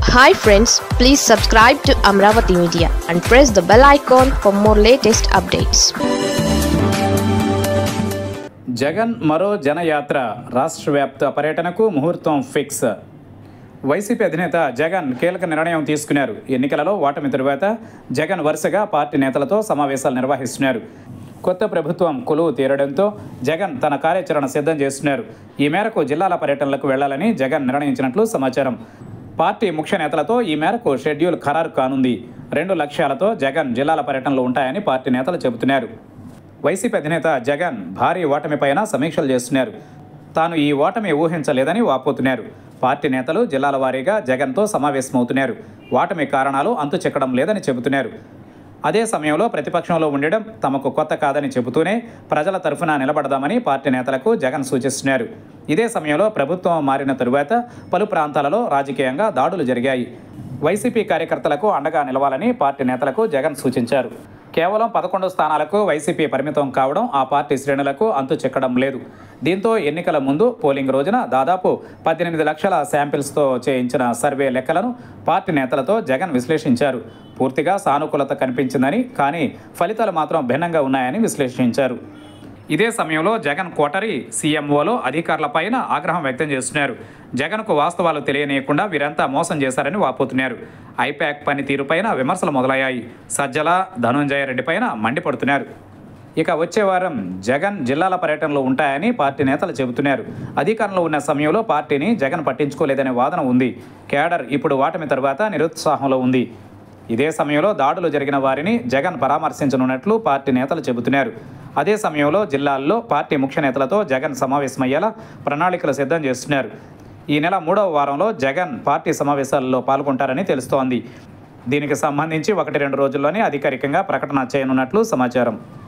hi friends please subscribe to Amaravati media and press the bell icon for more latest updates Jagan మరో జనయాత్ర రాష్ట్ర వ్యాప్త పర్యటనకు ముహూర్తం ఫిక్స్ వైసీపీ అధినేత జగన్ కీలక నిర్ణయం తీసుకున్నారు ఎన్నికలలో ఓటమి తరువాత జగన్ వరుసగా పార్టీ నేతలతో సమావేశాలు నిర్వహిస్తున్నారు కొత్త ప్రభుత్వం కొలువు తీరడంతో జగన్ తన కార్యాచరణ సిద్ధం చేస్తున్నారు ఈ మేరకు జిల్లాల పర్యటనలకు వెళ్లాలని జగన్ నిర్ణయించినట్లు సమాచారం పార్టీ ముఖ్య నేతలతో ఈ మేరకు షెడ్యూల్ ఖరారు కానుంది రెండు లక్ష్యాలతో జగన్ జిల్లాల పర్యటనలు ఉంటాయని పార్టీ నేతలు చెబుతున్నారు వైసీపీ అధినేత జగన్ భారీ ఓటమిపైన సమీక్షలు చేస్తున్నారు తాను ఈ ఓటమి ఊహించలేదని వాపోతున్నారు పార్టీ నేతలు జిల్లాల వారీగా జగన్తో సమావేశమవుతున్నారు ఓటమి కారణాలు అంతు చెక్కడం లేదని చెబుతున్నారు అదే సమయంలో ప్రతిపక్షంలో ఉండడం తమకు కొత్త కాదని చెబుతూనే ప్రజల తరఫున నిలబడదామని పార్టీ నేతలకు జగన్ సూచిస్తున్నారు ఇదే సమయంలో ప్రభుత్వం మారిన తరువాత పలు ప్రాంతాలలో రాజకీయంగా దాడులు జరిగాయి వైసీపీ కార్యకర్తలకు అండగా నిలవాలని పార్టీ నేతలకు జగన్ సూచించారు కేవలం పదకొండు స్థానాలకు వైసీపీ పరిమితం కావడం ఆ పార్టీ శ్రేణులకు అంతు చెక్కడం లేదు దీంతో ఎన్నికల ముందు పోలింగ్ రోజున దాదాపు పద్దెనిమిది లక్షల శాంపిల్స్తో చేయించిన సర్వే లెక్కలను పార్టీ నేతలతో జగన్ విశ్లేషించారు పూర్తిగా సానుకూలత కనిపించిందని కానీ ఫలితాలు మాత్రం భిన్నంగా ఉన్నాయని విశ్లేషించారు ఇదే సమయంలో జగన్ కోటరి సీఎంఓలో అధికారులపైన ఆగ్రహం వ్యక్తం చేస్తున్నారు జగన్కు వాస్తవాలు తెలియనీయకుండా వీరంతా మోసం చేశారని వాపోతున్నారు ఐపాక్ పనితీరుపైన విమర్శలు మొదలయ్యాయి సజ్జల ధనుంజయ రెడ్డిపైన మండిపడుతున్నారు ఇక వచ్చే వారం జగన్ జిల్లాల పర్యటనలో ఉంటాయని పార్టీ నేతలు చెబుతున్నారు అధికారంలో ఉన్న సమయంలో పార్టీని జగన్ పట్టించుకోలేదనే వాదన ఉంది కేడర్ ఇప్పుడు ఓటమి తర్వాత నిరుత్సాహంలో ఉంది ఇదే సమయంలో దాడులు జరిగిన వారిని జగన్ పరామర్శించనున్నట్లు పార్టీ నేతలు చెబుతున్నారు అదే సమయంలో జిల్లాల్లో పార్టీ ముఖ్య నేతలతో జగన్ సమావేశమయ్యేలా ప్రణాళికలు సిద్ధం చేస్తున్నారు ఈ నెల మూడవ వారంలో జగన్ పార్టీ సమావేశాల్లో పాల్గొంటారని తెలుస్తోంది దీనికి సంబంధించి ఒకటి రెండు రోజుల్లోనే అధికారికంగా ప్రకటన చేయనున్నట్లు సమాచారం